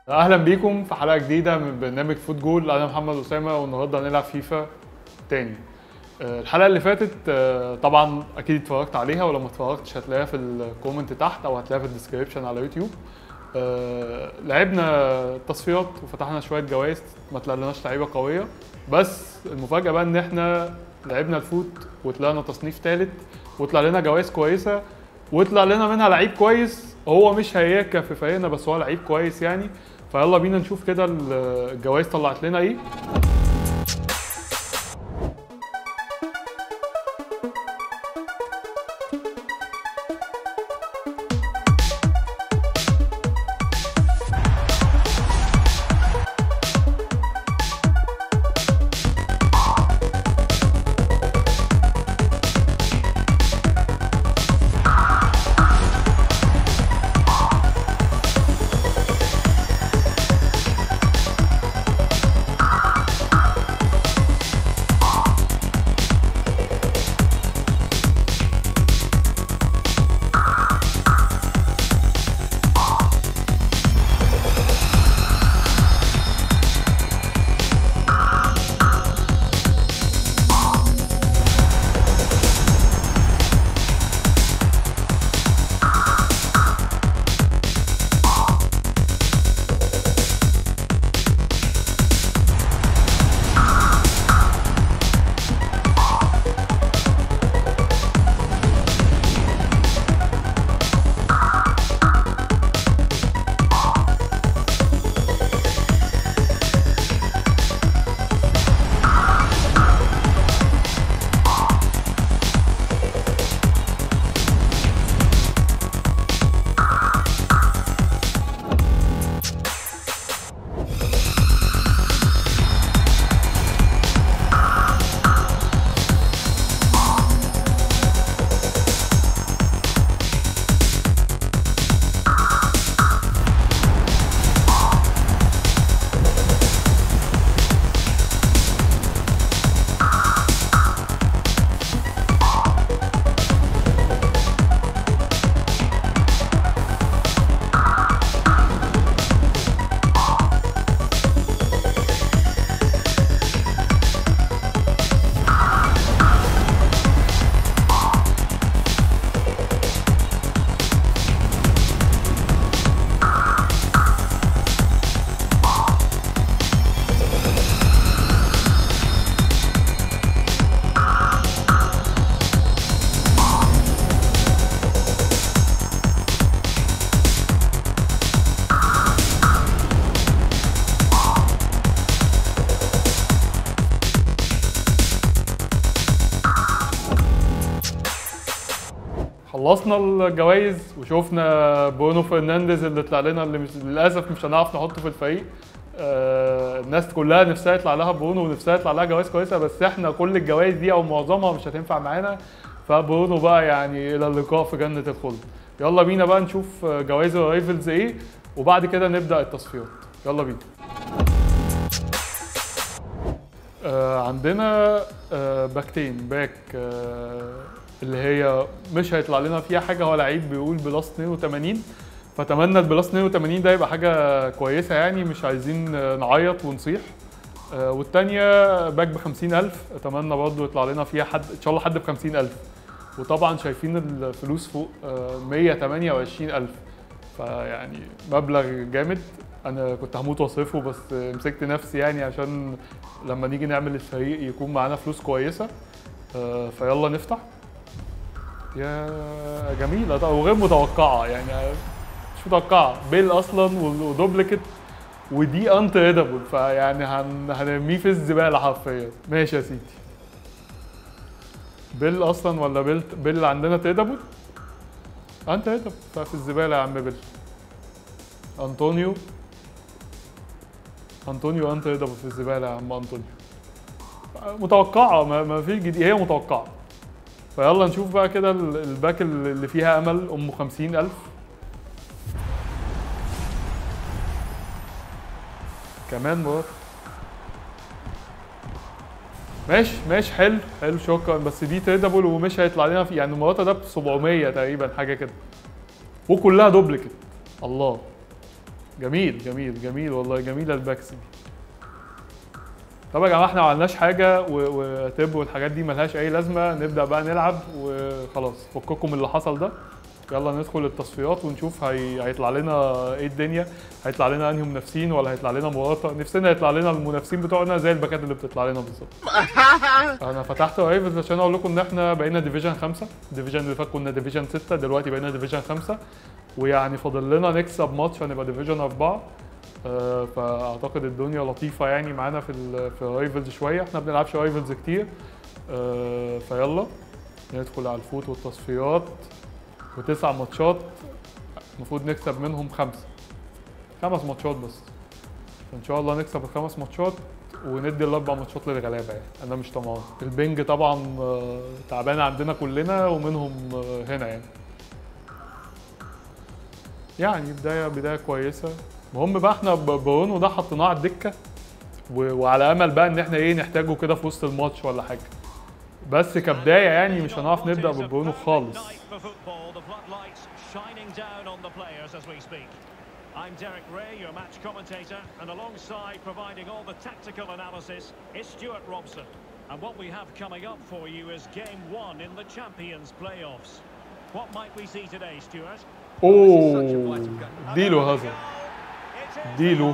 اهلا بيكم في حلقه جديده من برنامج فوت جول انا محمد اسامه والنهارده هنلعب فيفا تاني آه، الحلقه اللي فاتت آه، طبعا اكيد اتفرجت عليها ولو ما اتفرجتش هتلاقيها في الكومنت تحت او هتلاقيها في الديسكريبشن على يوتيوب آه، لعبنا تصفيات وفتحنا شويه جوائز ما طلعناش لعيبه قويه بس المفاجاه بقى ان احنا لعبنا الفوت وطلعنا تصنيف ثالث وطلع لنا جوائز كويسه وطلع لنا منها لعيب كويس هو مش هيركب في فريقنا بس هو لعيب كويس يعني فيلا بينا نشوف كده الجوائز طلعت لنا ايه خلصنا الجوائز وشوفنا برونو فرنانديز اللي طلع لنا اللي مش للاسف مش هنعرف نحطه في الفريق آه الناس كلها نفسها يطلع لها برونو ونفسها يطلع لها جوائز كويسه بس احنا كل الجوائز دي او معظمها مش هتنفع معانا فبرونو بقى يعني الى اللقاء في جنه الخلد يلا بينا بقى نشوف جوائز الرايفلز ايه وبعد كده نبدا التصفيات يلا بينا آه عندنا آه باكتين باك آه اللي هي مش هيطلع لنا فيها حاجه هو لعيب بيقول بلس 82 فاتمنى البلس 82 ده يبقى حاجه كويسه يعني مش عايزين نعيط ونصيح آه والتانية باك ب 50000 اتمنى برضه يطلع لنا فيها حد ان شاء الله حد ب 50000 وطبعا شايفين الفلوس فوق آه 128000 فيعني مبلغ جامد انا كنت هموت واصرفه بس مسكت نفسي يعني عشان لما نيجي نعمل الفريق يكون معانا فلوس كويسه آه فيلا نفتح يا جميله ده وغير متوقعه يعني مش متوقعه بيل اصلا ودوبليكت ودي انت ريدابل فيعني هن... هنرميه في الزباله حرفيا ماشي يا سيدي بيل اصلا ولا بيل بيل عندنا تريدابل انت ريدابل ففي الزباله يا عم بيل انطونيو انطونيو انت ريدابل في الزباله يا عم انطونيو متوقعه ما, ما فيش جديد هي متوقعه فيلا نشوف بقى كده الباك اللي فيها امل ام خمسين الف كمان مرات ماشي ماشي حلو حلو شكرا بس دي تريدابل ومش هيطلع لنا في يعني مراتا ده ب 700 تقريبا حاجه كده وكلها دوبليكت الله جميل جميل جميل والله جميله الباكس دي طب يا جماعه احنا ما عملناش حاجه و- وتب والحاجات دي ملهاش اي لازمه نبدا بقى نلعب وخلاص فككم من اللي حصل ده يلا ندخل التصفيات ونشوف هي... هيطلع لنا ايه الدنيا هيطلع لنا انهي منافسين ولا هيطلع لنا مواطن نفسنا يطلع لنا المنافسين بتوعنا زي الباكات اللي بتطلع لنا بالظبط انا فتحت رايفلز عشان اقول لكم ان احنا بقينا ديفيجن خمسة الديفيجن اللي فات كنا ديفيجن ستة دلوقتي بقينا ديفيجن خمسة ويعني فاضل لنا نكسب ماتش هنبقى ديفيجن أربعة آه، فاعتقد الدنيا لطيفه يعني معانا في ال في رايفلز شويه احنا ما بنلعبش رايفلز كتير آه، فيلا ندخل على الفوت والتصفيات وتسع ماتشات المفروض نكسب منهم خمسه خمس ماتشات بس ان شاء الله نكسب الخمس ماتشات وندي الاربع ماتشات للغلابه يعني انا مش طمعان البنج طبعا آه، تعبانه عندنا كلنا ومنهم آه، هنا يعني يعني بدايه بدايه كويسه المهم بقى احنا ب- برونو ده حطيناه على الدكه و- وعلى امل بقى ان احنا ايه نحتاجه كده في وسط الماتش ولا حاجه بس كبدايه يعني مش هنعرف نبدا ببرونو خالص I'm Derek Ray, your match commentator, and alongside providing all the tactical analysis is Stuart Robson. And what we have coming up for you is game one in the Champions playoffs. What might we see today, Stuart? اوه ديلو هذا ديلو.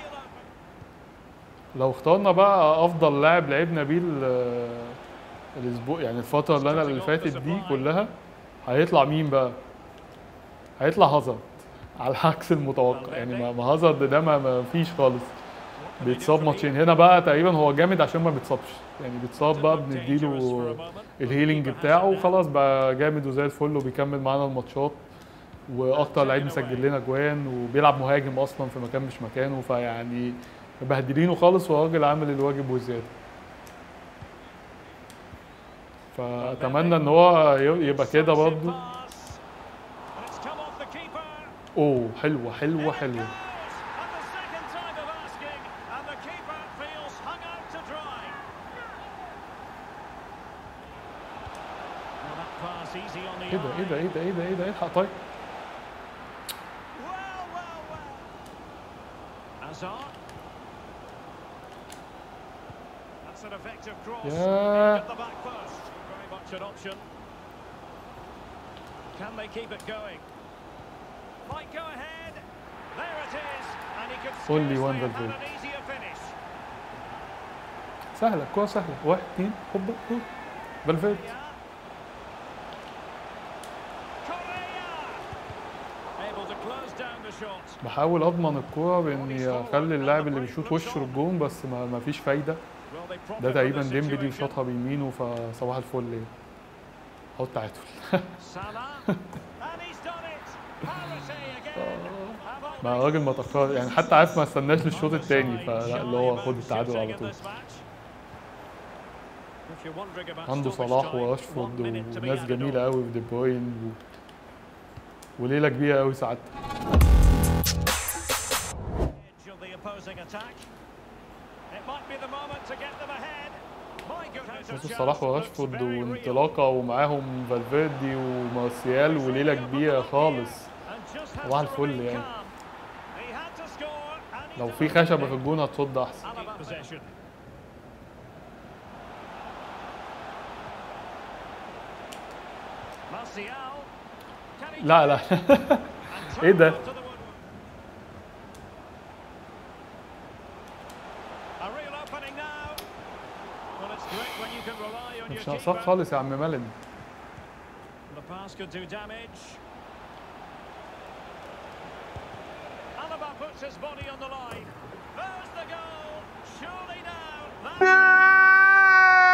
لو اخترنا بقى افضل لاعب لعبنا بيه ال- الاسبوع يعني الفتره اللي انا اللي فاتت دي كلها هيطلع مين بقى هيطلع هازارد على عكس المتوقع يعني ما ما هازارد ده ما ما فيش خالص بيتصاب ماتشين هنا بقى تقريبا هو جامد عشان ما بيتصابش يعني بيتصاب بقى بنديله الهيلينج بتاعه وخلاص بقى جامد وزي الفل وبيكمل معانا الماتشات واكتر لعيب مسجل لنا جوان وبيلعب مهاجم اصلا في مكان مش مكانه فيعني مبهدلينه خالص وراجل عامل الواجب وزياده فاتمنى ان هو ي- يبقى كده برضه اوه حلوه حلوه حلوه ايه ده ايه ده ايه ده ايه ده ايه ده الحق طيب Hazard. That's an effective cross. Yeah. At the back post. Very much an option. Can they keep it going? Might go ahead. There it is. And he could Only scarcely one have had Valverde. an easier finish. سهله الكوره سهله واحد اتنين هوبا هوب فالفيردي Correa. Able to close down the shot. بحاول اضمن الكوره باني اخلي اللاعب اللي بيشوط وشه للجون بس ما ما فيش فايده Well, they profit ده from تقريبا the ديمبلي situation. وشاطها بيمينه فصباح الفل يعني اهو التعادل Salah. and he's done it. Parity again. Have ما الراجل ما تاخر يعني حتى عارف ما استناش للشوط الثاني فلا اللي هو خد التعادل على طول عنده صلاح واشفورد وناس جميله قوي في دي بروين و... وليله كبيره قوي سعادتك بصوا صلاح واشفورد وانطلاقه ومعاهم فالفيردي ومارسيال وليله كبيره خالص صباح الفل يعني لو في خشبه في الجون هتصد احسن لا لا ايه ده مش ناقصاك خالص يا عم مالن The pass could do damage. Alaba puts his body on the line. There's the goal. Surely now. That's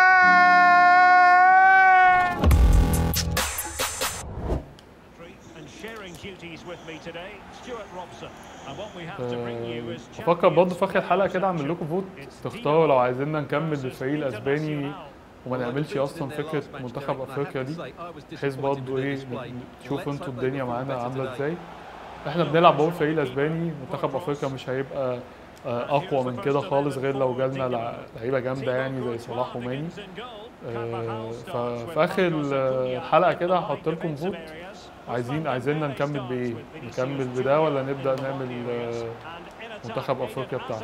and sharing duties with me today, Stuart Robson. And what we have to bring you is افكر برضه في اخر حلقه كده اعمل لكم فوت تختاروا لو عايزيننا نكمل بالفريق الاسباني وما نعملش اصلا فكره منتخب افريقيا دي بحيث برضه ايه تشوفوا انتوا الدنيا معانا عامله ازاي احنا بنلعب اهو الفريق الاسباني منتخب افريقيا مش هيبقى آه، اقوى من كده خالص غير لو جالنا لع- لعيبه جامده يعني زي صلاح وماني آه، ففي اخر الحلقه كده هحط لكم فوت عايزين عايزيننا نكمل بايه نكمل بده ولا نبدا نعمل آه، منتخب أفريقيا بتاعنا.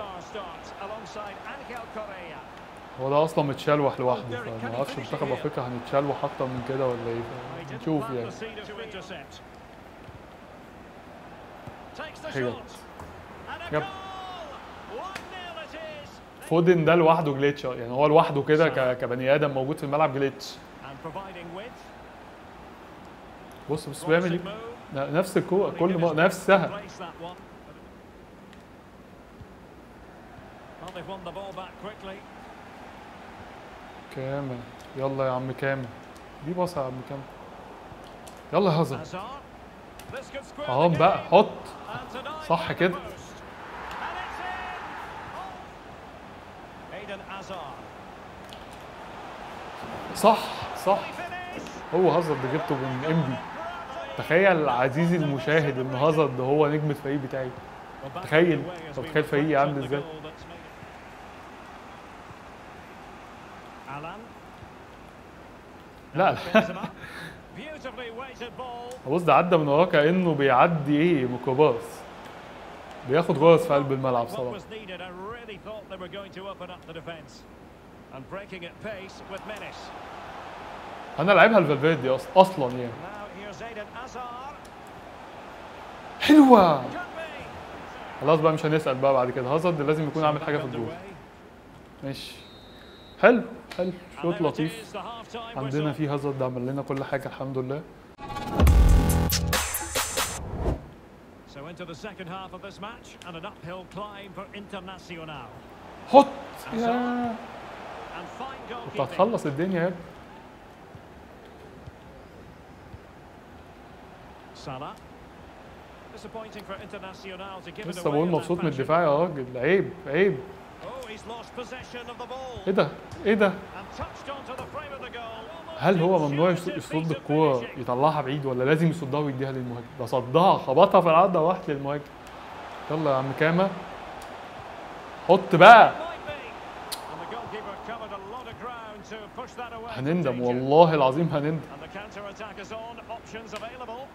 هو ده اصلا متشلوح لوحده فما اعرفش منتخب افريقيا هنتشلوح اكتر من كده ولا ايه نشوف يعني هيت يب. فودن ده لوحده جليتش يعني هو لوحده كده ك- كبني ادم موجود في الملعب جليتش بص بص بيعمل ايه ن- نفس الكوره كل ما نفسها Well, they've won the ball back quickly. كامل يلا يا عم كامل دي باصه يا عم كامل يلا يا هازارد Hazard. This could square اهو the بقى game. حط And tonight, صح at the كده. post. And it's in. Eden Hazard. صح صح Finish. هو هازارد جبته من امبي تخيل عزيزي المشاهد ان هازارد هو نجم الفريق بتاعي Well, back تخيل underway as طب we تخيل فريقي reflect عامل on the ازاي goal that's made it. Alan. لا Benzema. Beautifully weighted ball. بص ده عدى من وراه كانه بيعدي ايه ميكروباص بياخد غرز في قلب الملعب What صراحه was needed, I really thought they were going to open up the defence. And breaking at pace with menace. انا لعبها لفالفيردي اصلا اصلا يعني Now here's Eden Hazard. حلوه Could be. خلاص بقى مش هنسال بقى بعد كده هازارد لازم يكون عامل حاجه في الجول ماشي حلو حلو شوط لطيف عندنا فيه هازارد عمل لنا كل حاجه الحمد لله So into the second half of this match and an uphill climb for Internacional. حط يا And fine كنت goalkeeping. هتخلص الدنيا يا ابني Salah. Disappointing for Internacional to give it لسه away بقول in that مبسوط من fashion. الدفاع يا راجل عيب عيب Oh, he's lost possession of the ball. ايه ده ايه ده And touched onto the frame of the goal. هل هو ممنوع يص- يصد الكوره يطلعها بعيد ولا لازم يصدها ويديها للمهاجم ده صدها خبطها في العارضه وراحت للمهاجم يلا يا عم كاما حط بقى Might be. And the goalkeeper covered a lot of ground to push that away. from هنندم danger. والله العظيم هنندم And the counter attack is on. Options available.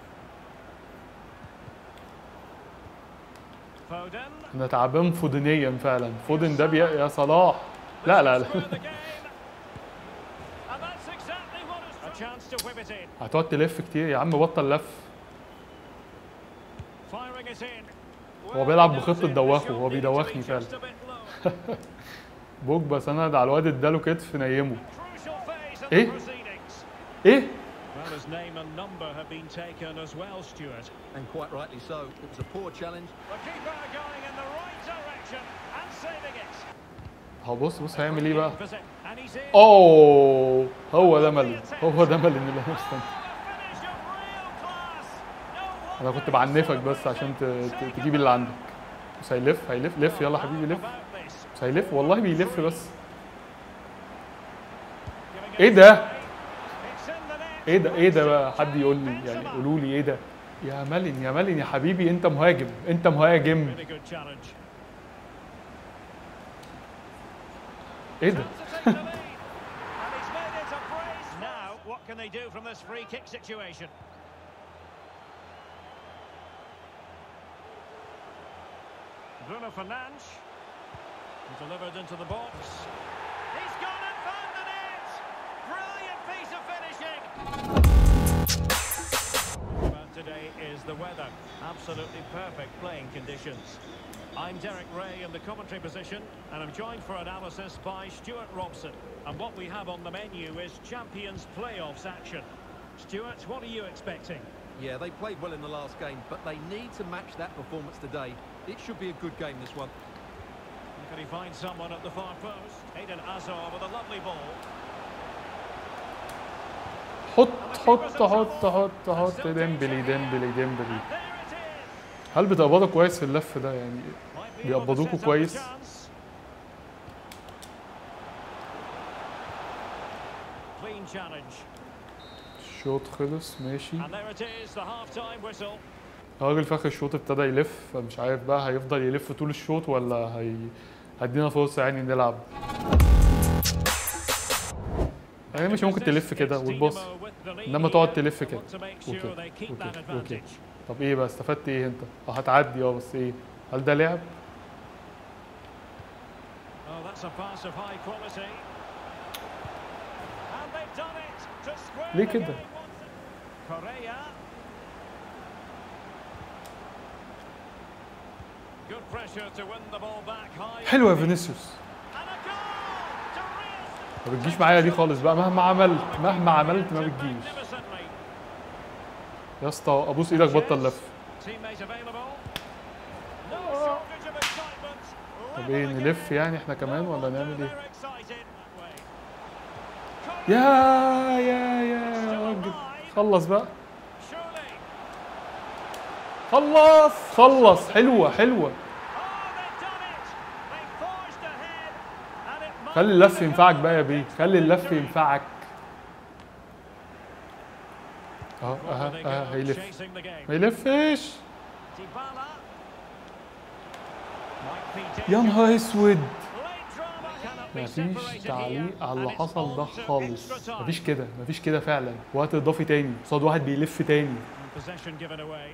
Foden. انا تعبان فودنيا فعلا فودن ده بي... يا صلاح لا لا لا Square the game. And that's exactly what is a chance to whip it in. هتقعد تلف كتير يا عم بطل لف Firing it in. هو بيلعب بخطة دوخه، هو بيدوخني فعلا. بوجبا سند على الواد اداله كتف نيمه Crucial phase of Eh? the proceedings. ايه Well, his name and number have been taken as well, Stuart. And quite rightly so. It was a poor challenge. The keeper going in the right direction and saving it. هو بص بص هيعمل ايه بقى And he's in. اوه هو ده ملن هو ده ملن اللي انا مستني Oh, a finish of real class. No انا كنت بعنفك بس عشان ت... ت... تجيب اللي عندك بس هيلف هيلف لف يلا حبيبي لف about this. بس هيلف والله بيلف بس Giving it ايه ده It's in the net. ايه ده ايه ده بقى حد يقول لي يعني قولوا لي ايه ده يا ملن يا ملن يا حبيبي انت مهاجم انت مهاجم Really good challenge. ايه ده To take the lead. And he's made it a brace. Now, what can they do from this free kick situation? Bruno Fernandes. He delivered into the box. He's gone and found the net. Brilliant piece of finishing. But today is the weather. Absolutely perfect playing conditions. I'm Derek Ray in the commentary position, and I'm joined for analysis by Stuart Robson. And what we have on the menu is Champions Playoffs action. Stuart, what are you expecting? Yeah, they played well in the last game, but they need to match that performance today. It should be a good game, this one. Can he find someone at the far post? Aiden Azar with a lovely ball. حط حط حط حط حط ديمبلي ديمبلي ديمبلي And there it is. هل بتقبضوا كويس في اللف ده يعني Might be able to بيقبضوكوا set up a كويس. chance. Clean challenge. الشوط خلص ماشي And there it is, the half-time whistle. الراجل في اخر الشوط ابتدى يلف فمش عارف بقى هيفضل يلف طول الشوط ولا هي هيدينا فرصه يعني نلعب يعني مش ممكن تلف كده وتبص the lead انما تقعد here. تلف They كده want to make اوكي sure they keep اوكي that اوكي advantage. طب ايه بقى استفدت ايه انت اه هتعدي اه بس ايه هل ده لعب Oh, that's a pass of high quality. And they've done it to square ليه the كده؟ game once- Correa. Good pressure to win the ball back high. حلو يا فينيسيوس And a goal to Real ما بتجيش معايا دي خالص بقى مهما عملت مهما عملت ما بتجيش Magnificently. يا اسطى ابوس ايدك بطل لف Teammates available. No shortage of excitement. طب ايه Level نلف again. يعني احنا كمان No ولا wonder نعمل ايه they're excited that way. يا يا يا راجل خلص بقى Surely. خلص خلص حلوه حلوه Oh, they've done it. They forged ahead. And it might خلي be اللف the ينفعك goal. بقى يا بيه خلي اللف ينفعك اهو اها Over they اها go, هيلف chasing the game. ما يلفش Dybala. Might be يا dangerous. نهار اسود Late drama cannot be مفيش separated تعليق here, على اللي and it's حصل ده on to خالص extra time. مفيش كده مفيش كده فعلا وقت اضافي تاني قصاد واحد بيلف تاني And Possession given away.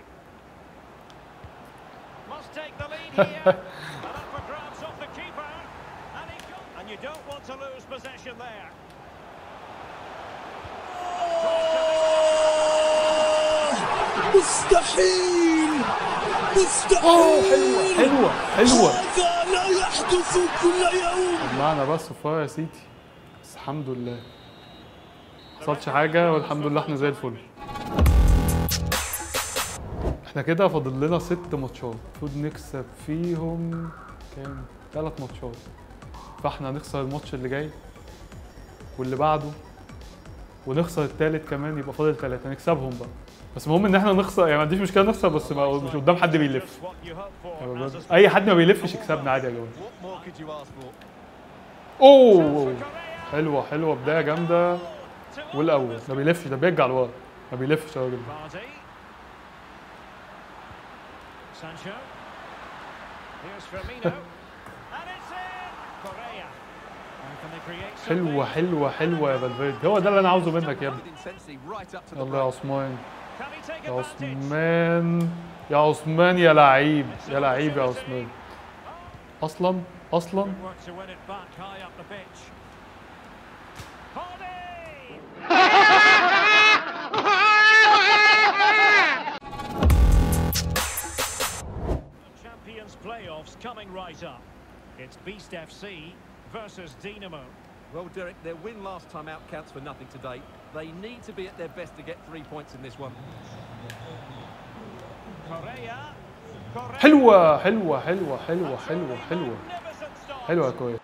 Must take the lead here. and up for grabs off the keeper. And he got. And you don't want to lose possession there. مستحيل اوه حلوه مستحيل حلوه حلوه هذا لا يحدث كل يوم معنا بس صفار يا سيدي بس الحمد لله حصلش حاجه والحمد لله احنا زي الفل احنا كده فاضل لنا ست ماتشات المفروض نكسب فيهم كام ثلاث ماتشات فاحنا هنخسر الماتش اللي جاي واللي بعده ونخسر التالت كمان يبقى فاضل ثلاثة نكسبهم بقى بس المهم ان احنا نخسر يعني ما عنديش مشكله نخسر بس ما مش قدام حد بيلف Just what you hope for يا as a بابا. اي حد ما بيلفش يكسبنا عادي يا جماعه What more could you ask for? اوه Correa. حلوه حلوه بدايه جامده To والاول ما بيلفش ده بيرجع لورا ما بيلفش يا راجل Vardy. Sancho. Here's Firmino. and it's in. Correa. And can they create حلوه something? حلوه حلوه يا فالفيردي هو ده اللي انا عاوزه منك يا ابني With intensity right up to the يلا يا break. عثمان Can he take يا advantage? عثمان يا عثمان يا لعيب يا لعيب يا عثمان اصلا اصلا Good work to win it back high up the pitch. Vardy! The Champions playoffs coming right up. It's Beast FC versus Dinamo. Well, Derek, their win last time out counts for nothing today. They need to be at their best to get three points in this one. Correa. Correa. حلوه حلوه حلوه حلوه حلوه حلوه Magnificent stop. حلوه يا كويس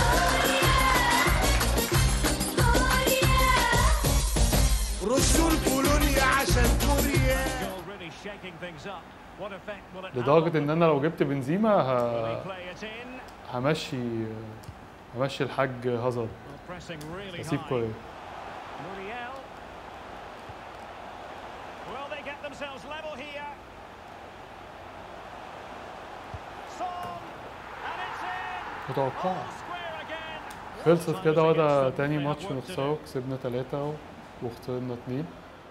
رشوا البولونيا عشان كوريا Goal really shaking things up. What effect will it have لدرجه on ان انا لو جبت بنزيما Will ه... he play it in? همشي همشي الحاج هازارد Well, pressing really اسيب high. كويس Muriel. Will they get themselves level here? Son. And it's in. متوقع All square again. خلصت كده وده تاني They have ماتش work to نخسره do. كسبنا ثلاثة وخسرنا اتنين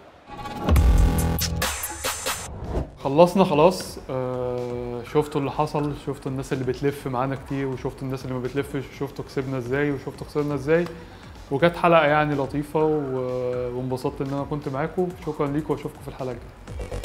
خلصنا خلاص آه شفتوا اللي حصل شفتوا الناس اللي بتلف معانا كتير وشفتوا الناس اللي ما بتلفش وشفتوا كسبنا ازاي وشفتوا خسرنا ازاي وكانت حلقة يعني لطيفة و- وانبسطت ان انا كنت معاكم شكرا ليكم واشوفكم في الحلقة الجاية